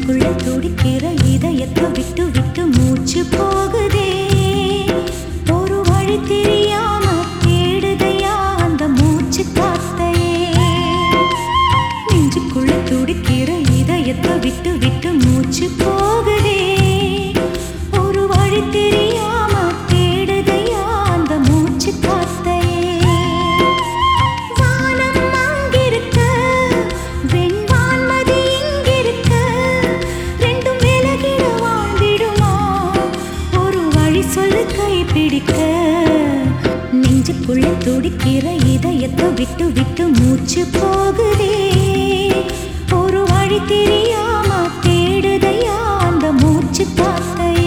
நெஞ்சுக்குள்ள துடிக்கிற இதயத்தை விட்டு விட்டு மூச்சு போகுதே ஒரு வழி தெரியாம தேடுதையா அந்த மூச்சு காத்தையே நெஞ்சுக்குள்ள துடிக்கிற இதயத்தை விட்டு விட்டு மூச்சு போகுதே ஒரு வழி தெரியாம தேடுதையா அந்த மூச்சு காத்தையே வானம் அங்கிருக்க வெண்வான்மதி இங்கிருக்க ரெண்டும் விலகிட வாழ்ந்திடுமா ஒரு வழி சொல்லு கை பிடிக்க நெஞ்சுக்குள்ள துடிக்கிற இதயத்தை விட்டு விட்டு மூச்சு போகுதே ஒரு வழி தெரியாம தேடுதையா அந்த மூச்சு காத்தையே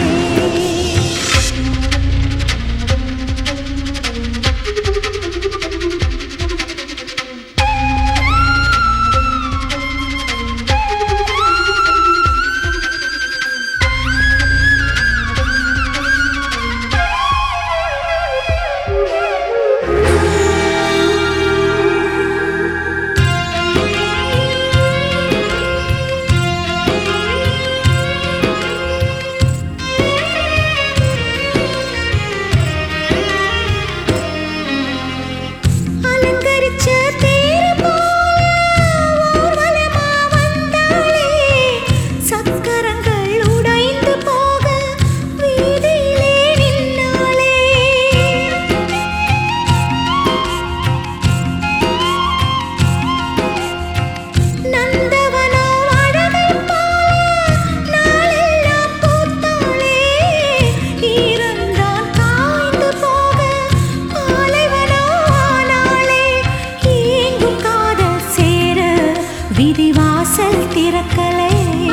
அலங்கரிச்ச தேரு போல ஊர்வலமா வந்தாளே சக்கரங்கள் உடைந்து போக வீதியிலே நின்னாளே நந்தவனோ அழகை போல நாளெல்லாம் பூத்தாளே ஈரந்தான் காய்ந்து போக பாலைவனோ ஆனாளே ஏங்கும் காதல் சேர விதிவாசல் திறக்கலே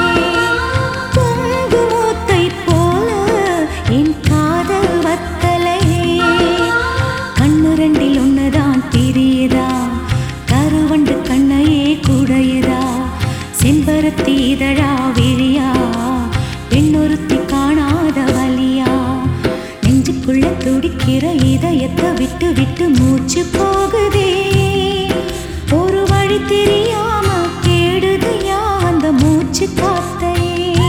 பொங்குமூத்தை போல என் காதல் வத்தலே கண்ணு ரெண்டில் ஒண்ணுதான் தெரியுதா கருவண்டு கண்ணையே குடையுதா செம்பருத்தி இதழா விழியா பெண்ணொருத்தி காணாத வலியா நெஞ்சுக்குள்ள துடிக்கிற இதயத்தை விட்டு விட்டு மூச்சு போகுதே ஒரு வழி தெரியாம தேடுதையா அந்த மூச்சு காத்தையே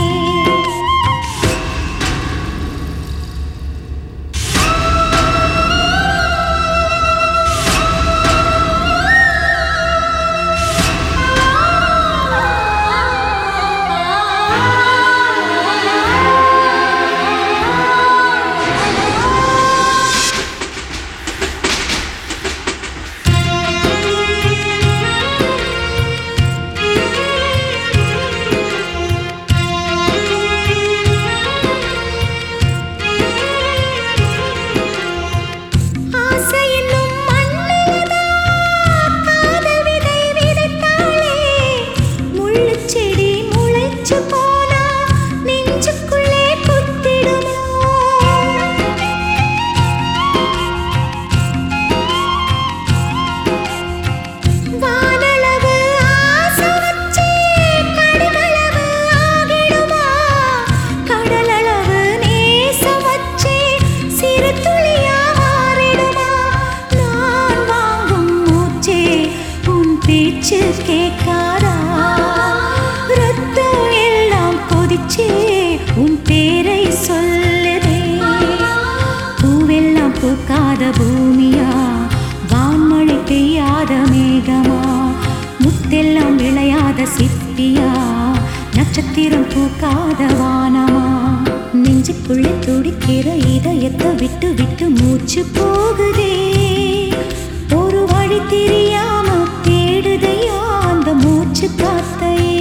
ஆசை என்னும் மண்ணில்தான் காதல் விதை விதைத்தாளே. முள்ளுச் செடி முளைச்சு போனா நெஞ்சுக்குள்ளே குத்திடுமோ? வானளவு ஆசை வச்சு கடுகளவு ஆகிடுமா? கடலளவு நேசம் வச்சு சிறு துளியா மாறிடுமா? நான் வாங்கும் மூச்சே உன் பேச்சு கேட்காதா? ரத்தம் எல்லாம் கொதிச்சே உன் பேரை சொல்லுதே பூவெல்லாம் பூக்காத பூமியா வான்மழை பெய்யாத மேகமா முத்தெல்லாம் விளையாத சிப்பியா நட்சத்திரம் பூக்காத வானமா நெஞ்சுக்குள்ளே துடிக்கிற இதயத்தை விட்டு விட்டு மூச்சு போகுதே ஒரு வழி தெரியாம தேடுதையா அந்த மூச்சு காத்தையே